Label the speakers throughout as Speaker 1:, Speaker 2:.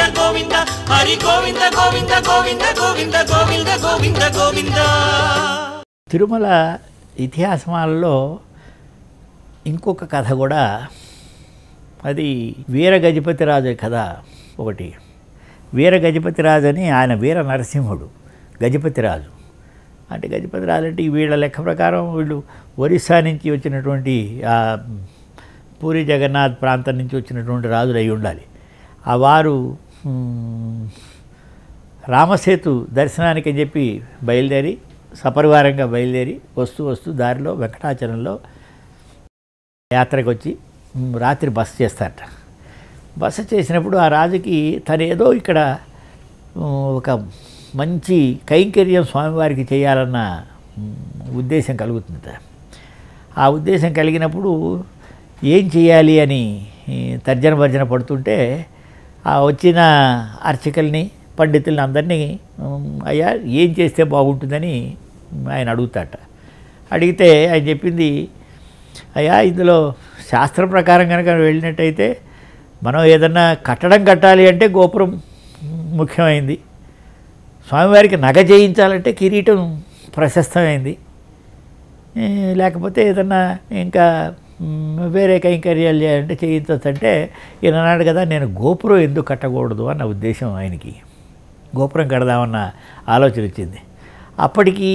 Speaker 1: గోవింద గోవింద హరి గోవింద గోవింద గోవింద గోవింద గోవింద గోవింద గోవింద
Speaker 2: తిరుమల ఇతిహాసమాలలో ఇంకొక కథ కూడా అది వీర గజపతి రాజు కథ ఒకటి వీర గజపతి రాజు అని ఆయన వీర నరసింహుడు గజపతి రాజు అంటే గజపతి రాజు అంటే ఈ వీళ్ళ లెక్క ప్రకారం వీళ్ళు ఒరిస్సా నుంచి వచ్చినటువంటి ఆ పూరి జగన్నాథ్ ప్రాంతం నుంచి వచ్చినటువంటి రాజులు అయి ఉండాలి ఆ వారు మ్, రామసేతు దర్శనానికి అని చెప్పి బయలుదేరి సపరివారంగా బయలుదేరి వస్తూ వస్తూ దారిలో వెంకటాచలంలో యాత్రకు వచ్చి మ్, రాత్రి బస చేస్తారట బస చేసినప్పుడు ఆ రాజుకి తను ఏదో ఇక్కడ మ్, ఒక మంచి కైంకర్యం స్వామివారికి చేయాలన్న మ్, ఉద్దేశం కలుగుతుందట ఆ ఉద్దేశం కలిగినప్పుడు ఏం చేయాలి అని ఈ, తర్జన భర్జన పడుతుంటే ఆ వచ్చిన అర్చకుల్ని పండితుల్ని అందరినీ ఉమ్, అయ్యా ఏం చేస్తే బాగుంటుందని ఆయన అడుగుతాట అడిగితే ఆయన చెప్పింది అయ్యా ఇందులో శాస్త్రం ప్రకారం కనుక వెళ్ళినట్టయితే మనం ఏదన్నా కట్టడం కట్టాలి అంటే గోపురం ముఖ్యమైంది స్వామివారికి నగ చేయించాలంటే కిరీటం ప్రశస్తమైంది ఏ, లేకపోతే ఏదన్నా ఇంకా మ్, వేరే కైంకర్యాలు చేయాలంటే చేయించవచ్చు అంటే ఈయన అన్నాడు కదా నేను గోపురం ఎందుకు కట్టకూడదు అన్న ఉద్దేశం ఆయనకి గోపురం కడదామన్న ఆలోచన వచ్చింది అప్పటికి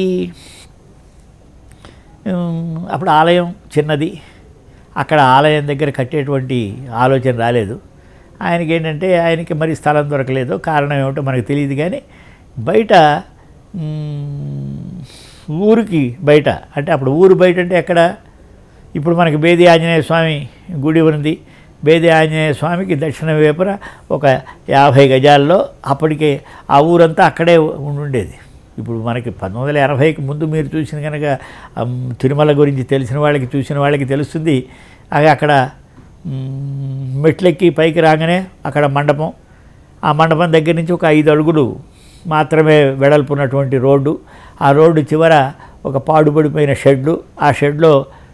Speaker 2: ఉమ్, అప్పుడు ఆలయం చిన్నది అక్కడ ఆలయం దగ్గర కట్టేటువంటి ఆలోచన రాలేదు ఆయనకి ఏంటంటే ఆయనకి మరి స్థలం దొరకలేదు కారణం ఏమిటో మనకు తెలియదు కానీ బయట ఉమ్, ఊరికి బయట అంటే అప్పుడు ఊరు బయట అంటే ఎక్కడ ఇప్పుడు మనకి బేది ఆంజనేయ స్వామి గుడి ఉంది బేది ఆంజనేయ స్వామికి దక్షిణ వైపున ఒక యాభై గజాల్లో అప్పటికే ఆ ఊరంతా అక్కడే ఉండుండేది ఇప్పుడు మనకి పంతొమ్మిది వందల ఎనభైకి ముందు మీరు చూసిన కనుక అమ్, తిరుమల గురించి తెలిసిన వాళ్ళకి చూసిన వాళ్ళకి తెలుస్తుంది అది అక్కడ మ్, మెట్లెక్కి పైకి రాగానే అక్కడ మండపం ఆ మండపం దగ్గర నుంచి ఒక ఐదు అడుగులు మాత్రమే వెడల్పున్నటువంటి రోడ్డు ఆ రోడ్డు చివర ఒక పాడుపడిపోయిన షెడ్లు ఆ షెడ్లో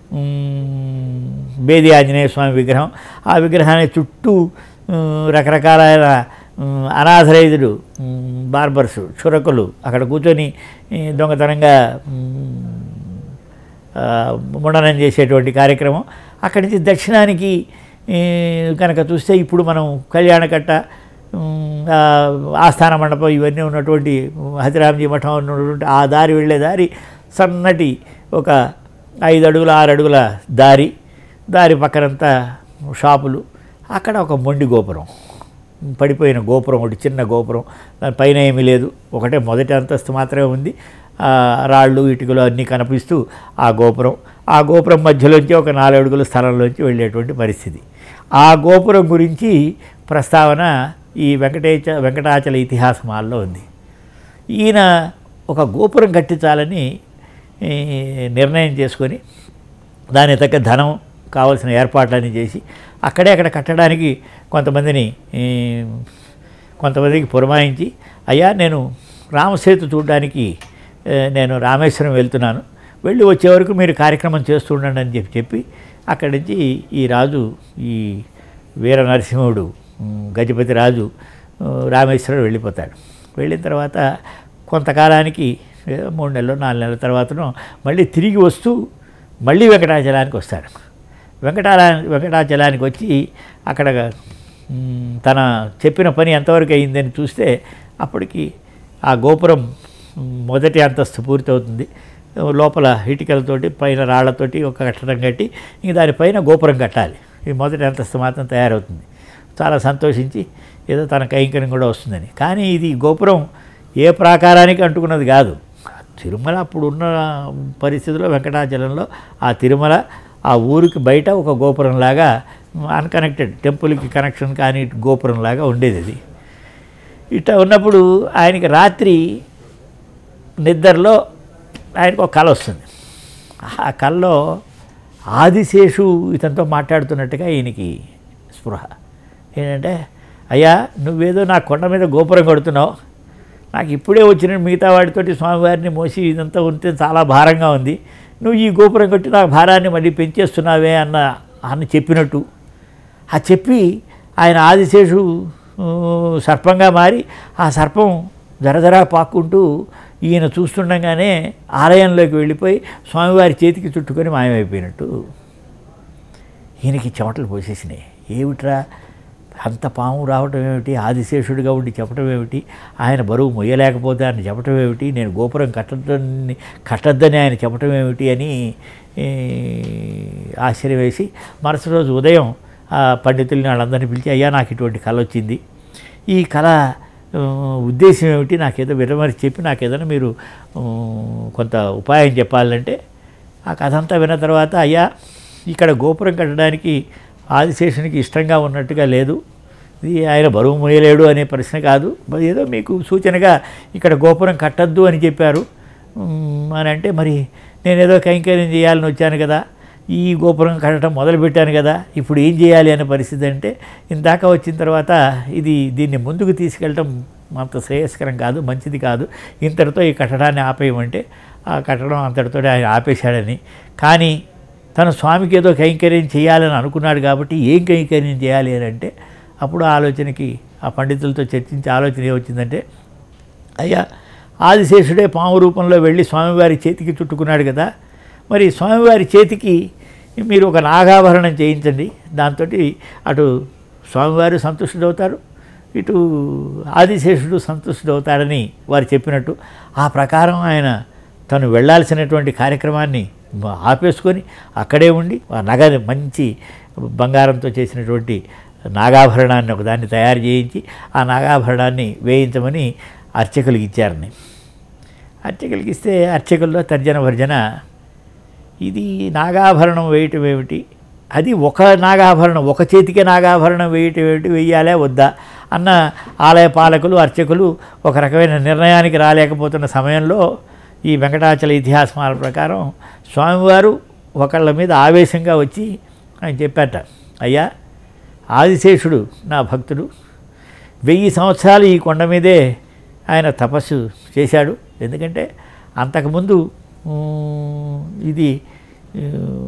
Speaker 2: మ్, బేది ఆంజనేయ స్వామి విగ్రహం ఆ విగ్రహాన్ని చుట్టూ మ్, రకరకాలైన మ్, అనాథరైజుడు మ్, బార్బర్స్ చురకులు అక్కడ కూర్చొని ఈ, దొంగతనంగా మ్, ఆ, ముండనం చేసేటువంటి కార్యక్రమం అక్కడి నుంచి దక్షిణానికి ఈ, కనుక చూస్తే ఇప్పుడు మనం కళ్యాణకట్ట ఉమ్, ఆ, ఆస్థాన మండపం ఇవన్నీ ఉన్నటువంటి హతిరామజీ మఠం ఉన్నటువంటి ఆ దారి వెళ్ళే దారి సన్నటి ఒక ఐదు అడుగుల ఆరు అడుగుల దారి దారి పక్కనంతా షాపులు అక్కడ ఒక మొండి గోపురం పడిపోయిన గోపురం ఒకటి చిన్న గోపురం దాని పైన ఏమీ లేదు ఒకటే మొదటి అంతస్తు మాత్రమే ఉంది ఆ, రాళ్ళు ఇటుకలు అన్నీ కనిపిస్తూ ఆ గోపురం ఆ గోపురం మధ్యలోంచి ఒక నాలుగు అడుగుల స్థలంలోంచి వెళ్ళేటువంటి పరిస్థితి ఆ గోపురం గురించి ప్రస్తావన ఈ వెంకటేచ వెంకటాచల ఇతిహాసమాల్లో ఉంది ఈయన ఒక గోపురం కట్టించాలని ఈ, నిర్ణయం చేసుకొని దాని తగ్గ ధనం కావాల్సిన ఏర్పాట్లన్నీ చేసి అక్కడే అక్కడ కట్టడానికి కొంతమందిని ఈ, కొంతమందికి పురమాయించి అయ్యా నేను రామసేతు చూడడానికి ఏ, నేను రామేశ్వరం వెళ్తున్నాను వెళ్ళి వచ్చే వరకు మీరు కార్యక్రమం చేస్తూ ఉండండి అని చెప్పి చెప్పి అక్కడి నుంచి ఈ రాజు ఈ వీర నరసింహుడు ఉమ్, గజపతి రాజు ఆ, రామేశ్వరం వెళ్ళిపోతాడు వెళ్ళిన తర్వాత కొంతకాలానికి ఏదో మూడు నెలలు నాలుగు నెలల తర్వాతనో మళ్ళీ తిరిగి వస్తూ మళ్ళీ వెంకటాచలానికి వస్తాడు వెంకటాల వెంకటాచలానికి వచ్చి అక్కడ మ్, తన చెప్పిన పని ఎంతవరకు అయిందని చూస్తే అప్పటికి ఆ గోపురం మ్, మొదటి అంతస్తు పూర్తవుతుంది లోపల ఇటుకలతోటి పైన రాళ్లతోటి ఒక కట్టడం కట్టి ఇంక దానిపైన గోపురం కట్టాలి ఈ మొదటి అంతస్తు మాత్రం తయారవుతుంది చాలా సంతోషించి ఏదో తన కైంకర్యం కూడా వస్తుందని కానీ ఇది గోపురం ఏ ప్రాకారానికి అంటుకున్నది కాదు తిరుమల అప్పుడు ఉన్న పరిస్థితిలో వెంకటాచలంలో ఆ తిరుమల ఆ ఊరికి బయట ఒక గోపురంలాగా అన్కనెక్టెడ్ టెంపుల్కి కనెక్షన్ కానీ గోపురంలాగా ఉండేది అది ఇట్లా ఉన్నప్పుడు ఆయనకి రాత్రి నిద్రలో ఆయనకు ఒక కళ వస్తుంది ఆ కళలో ఆదిశేషు ఇతనితో మాట్లాడుతున్నట్టుగా ఈయనకి స్పృహ ఏంటంటే అయ్యా నువ్వేదో నా కొండ మీద గోపురం కడుతున్నావు నాకు ఇప్పుడే వచ్చిన మిగతా వాడితోటి స్వామివారిని మోసి ఇదంతా ఉంటే చాలా భారంగా ఉంది నువ్వు ఈ గోపురం కట్టి నా భారాన్ని మళ్ళీ పెంచేస్తున్నావే అన్న అని చెప్పినట్టు ఆ చెప్పి ఆయన ఆదిశేషు ఊ, సర్పంగా మారి ఆ సర్పం జరజరా పాక్కుంటూ ఈయన చూస్తుండగానే ఆలయంలోకి వెళ్ళిపోయి స్వామివారి చేతికి చుట్టుకొని మాయమైపోయినట్టు ఈయనకి చెమటలు పోసేసినాయి ఏమిట్రా అంత పాము రావటం ఏమిటి ఆదిశేషుడిగా ఉండి చెప్పటం ఏమిటి ఆయన బరువు మొయ్యలేకపోతే ఆయన చెప్పటం ఏమిటి నేను గోపురం కట్టద్దని కట్టద్దని ఆయన చెప్పటం ఏమిటి అని ఈ, ఆశ్చర్యం వేసి మరుసటి రోజు ఉదయం ఆ పండితుల్ని వాళ్ళందరినీ పిలిచి అయ్యా నాకు ఇటువంటి కళ వచ్చింది ఈ కళ ఆ, ఉద్దేశం ఏమిటి నాకేదో విడమరి చెప్పి నాకు ఏదైనా మీరు ఆ, కొంత ఉపాయం చెప్పాలంటే ఆ కథ అంతా విన్న తర్వాత అయ్యా ఇక్కడ గోపురం కట్టడానికి ఆదిశేషునికి ఇష్టంగా ఉన్నట్టుగా లేదు ఇది ఆయన బరువు మోయలేడు అనే ప్రశ్న కాదు మరి ఏదో మీకు సూచనగా ఇక్కడ గోపురం కట్టద్దు అని చెప్పారు ఉమ్, అని అంటే మరి నేనేదో కైంకర్యం చేయాలని వచ్చాను కదా ఈ గోపురం కట్టడం మొదలుపెట్టాను కదా ఇప్పుడు ఏం చేయాలి అనే పరిస్థితి అంటే ఇందాక వచ్చిన తర్వాత ఇది దీన్ని ముందుకు తీసుకెళ్ళటం అంత శ్రేయస్కరం కాదు మంచిది కాదు ఇంతటితో ఈ కట్టడాన్ని ఆపేయమంటే ఆ కట్టడం అంతటితో ఆయన ఆపేశాడని కానీ తన స్వామికి ఏదో కైంకర్యం చేయాలని అనుకున్నాడు కాబట్టి ఏం కైంకర్యం చేయాలి అని అంటే అప్పుడు ఆ ఆలోచనకి ఆ పండితులతో చర్చించి ఆలోచన ఏమొచ్చిందంటే అయ్యా ఆదిశేషుడే పాము రూపంలో వెళ్ళి స్వామివారి చేతికి చుట్టుకున్నాడు కదా మరి స్వామివారి చేతికి మీరు ఒక నాగాభరణం చేయించండి దాంతో అటు స్వామివారు సంతుష్టుడవుతారు ఇటు ఆదిశేషుడు సంతుష్టుడవుతాడని వారు చెప్పినట్టు ఆ ప్రకారం ఆయన తను వెళ్ళాల్సినటువంటి కార్యక్రమాన్ని ఆపేసుకొని అక్కడే ఉండి ఆ నగ మంచి బంగారంతో చేసినటువంటి నాగాభరణాన్ని ఒకదాన్ని తయారు చేయించి ఆ నాగాభరణాన్ని వేయించమని అర్చకులకు ఇచ్చారని అర్చకులకి ఇస్తే అర్చకుల్లో తర్జన భర్జన ఇది నాగాభరణం వేయటం ఏమిటి అది ఒక నాగాభరణం ఒక చేతికే నాగాభరణం వేయటం ఏమిటి వెయ్యాలా వద్దా అన్న ఆలయ పాలకులు అర్చకులు ఒక రకమైన నిర్ణయానికి రాలేకపోతున్న సమయంలో ఈ వెంకటాచల ఇతిహాసమాల ప్రకారం స్వామివారు ఒకళ్ళ మీద ఆవేశంగా వచ్చి ఆయన చెప్పాట అయ్యా ఆదిశేషుడు నా భక్తుడు వెయ్యి సంవత్సరాలు ఈ కొండ మీదే ఆయన తపస్సు చేశాడు ఎందుకంటే అంతకుముందు ఉమ్, ఇది ఆ,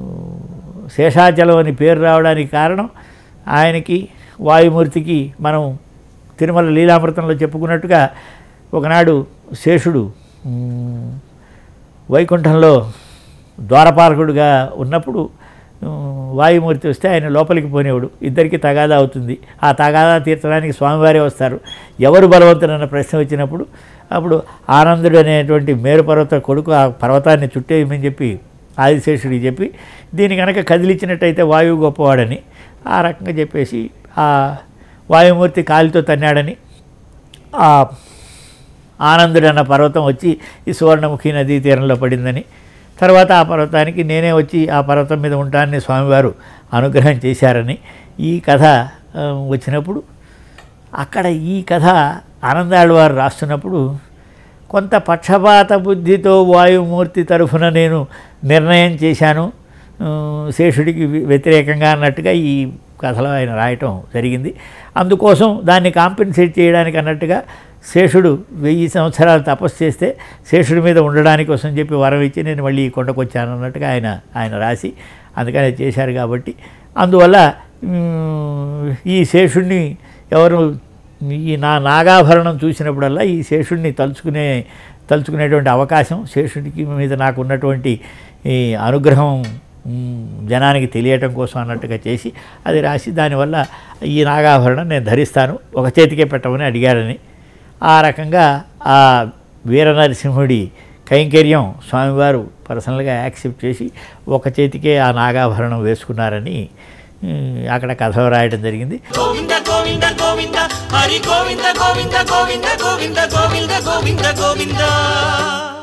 Speaker 2: శేషాచలం అని పేరు రావడానికి కారణం ఆయనకి వాయుమూర్తికి మనం తిరుమల లీలామృతంలో చెప్పుకున్నట్టుగా ఒకనాడు శేషుడు ఉమ్, వైకుంఠంలో ద్వారపాలకుడుగా ఉన్నప్పుడు ఉమ్, వాయుమూర్తి వస్తే ఆయన లోపలికి పోనేవాడు ఇద్దరికి తగాదా అవుతుంది ఆ తగాదా తీర్చడానికి స్వామివారే వస్తారు ఎవరు బలవంతుడన్న ప్రశ్న వచ్చినప్పుడు అప్పుడు ఆనందుడు అనేటువంటి మేరు పర్వత కొడుకు ఆ పర్వతాన్ని చుట్టేయమని చెప్పి ఆదిశేషుడికి చెప్పి దీని కనుక కదిలించినట్టయితే వాయువు గొప్పవాడని ఆ రకంగా చెప్పేసి ఆ వాయుమూర్తి కాలితో తన్నాడని ఆ ఆనందుడు అన్న పర్వతం వచ్చి ఈ సువర్ణముఖి నదీ తీరంలో పడిందని తర్వాత ఆ పర్వతానికి నేనే వచ్చి ఆ పర్వతం మీద ఉంటానని స్వామివారు అనుగ్రహం చేశారని ఈ కథ ఆ, వచ్చినప్పుడు అక్కడ ఈ కథ ఆనందాళ్ళు వారు రాస్తున్నప్పుడు కొంత పక్షపాత బుద్ధితో వాయుమూర్తి తరఫున నేను నిర్ణయం చేశాను ఆ, శేషుడికి వ్య- వ్యతిరేకంగా అన్నట్టుగా ఈ కథలో ఆయన రాయటం జరిగింది అందుకోసం దాన్ని కాంపెన్సేట్ చేయడానికి అన్నట్టుగా శేషుడు వెయ్యి సంవత్సరాలు తపస్సు చేస్తే శేషుడి మీద ఉండడానికి కోసం చెప్పి వరం ఇచ్చి నేను మళ్ళీ ఈ కొండకు వచ్చాను అన్నట్టుగా ఆయన ఆయన రాసి అందుకని అది చేశారు కాబట్టి అందువల్ల మ్, ఈ శేషుడిని ఎవరు ఈ నా నాగాభరణం చూసినప్పుడల్లా ఈ శేషుడిని తలుచుకునే తలుచుకునేటువంటి అవకాశం శేషుడికి మీద నాకు ఉన్నటువంటి ఈ అనుగ్రహం మ్, జనానికి తెలియటం కోసం అన్నట్టుగా చేసి అది రాసి దానివల్ల ఈ నాగాభరణం నేను ధరిస్తాను ఒక చేతికే పెట్టమని అడిగారని ఆ రకంగా ఆ వీరనరసింహుడి కైంకర్యం స్వామివారు పర్సనల్గా యాక్సెప్ట్ చేసి ఒక చేతికే ఆ నాగాభరణం వేసుకున్నారని ఉమ్, అక్కడ కథ రాయడం జరిగింది
Speaker 1: గోవింద గోవింద గోవింద హరి గోవింద గోవింద గోవింద గోవింద గోవింద గోవింద గోవింద